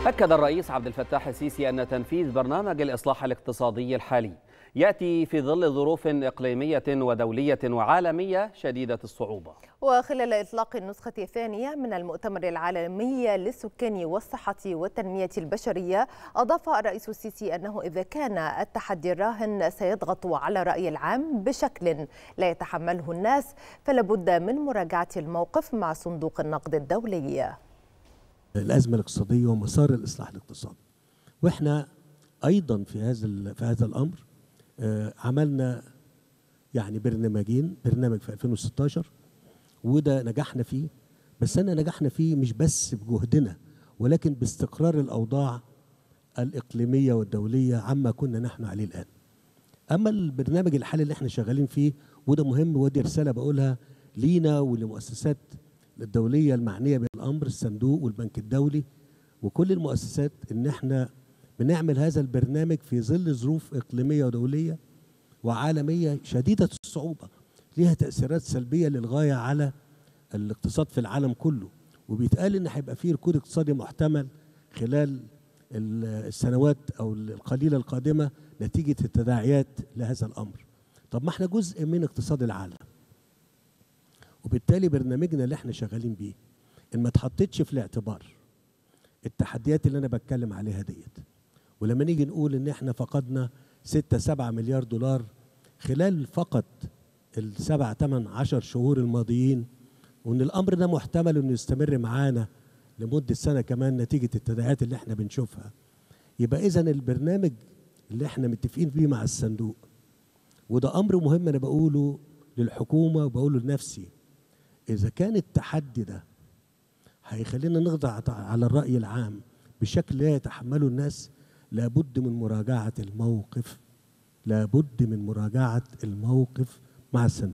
أكد الرئيس عبد الفتاح السيسي أن تنفيذ برنامج الإصلاح الاقتصادي الحالي يأتي في ظل ظروف إقليمية ودولية وعالمية شديدة الصعوبة وخلال إطلاق النسخة الثانية من المؤتمر العالمي للسكان والصحة والتنمية البشرية أضاف الرئيس السيسي أنه إذا كان التحدي الراهن سيضغط على الرأي العام بشكل لا يتحمله الناس فلابد من مراجعة الموقف مع صندوق النقد الدولي الازمه الاقتصاديه ومسار الاصلاح الاقتصادي واحنا ايضا في هذا في هذا الامر آه، عملنا يعني برنامجين برنامج في 2016 وده نجحنا فيه بس انا نجحنا فيه مش بس بجهدنا ولكن باستقرار الاوضاع الاقليميه والدوليه عما كنا نحن عليه الان اما البرنامج الحالي اللي احنا شغالين فيه وده مهم ودي رساله بقولها لينا ولمؤسسات الدوليه المعنيه بالامر الصندوق والبنك الدولي وكل المؤسسات ان احنا بنعمل هذا البرنامج في ظل ظروف اقليميه ودوليه وعالميه شديده الصعوبه ليها تاثيرات سلبيه للغايه على الاقتصاد في العالم كله وبيتقال ان هيبقى فيه ركود اقتصادي محتمل خلال السنوات او القليله القادمه نتيجه التداعيات لهذا الامر طب ما احنا جزء من اقتصاد العالم وبالتالي برنامجنا اللي احنا شغالين بيه ان ما اتحطتش في الاعتبار التحديات اللي انا بتكلم عليها ديت ولما نيجي نقول ان احنا فقدنا 6 7 مليار دولار خلال فقط السبع ثمان عشر شهور الماضيين وان الامر ده محتمل انه يستمر معانا لمده سنه كمان نتيجه التداعيات اللي احنا بنشوفها يبقى اذا البرنامج اللي احنا متفقين بيه مع الصندوق وده امر مهم انا بقوله للحكومه وبقوله لنفسي اذا كان التحدي ده هيخلينا نخضع على الراي العام بشكل لا يتحمله الناس لابد من مراجعه الموقف لابد من مراجعه الموقف مع الصندوق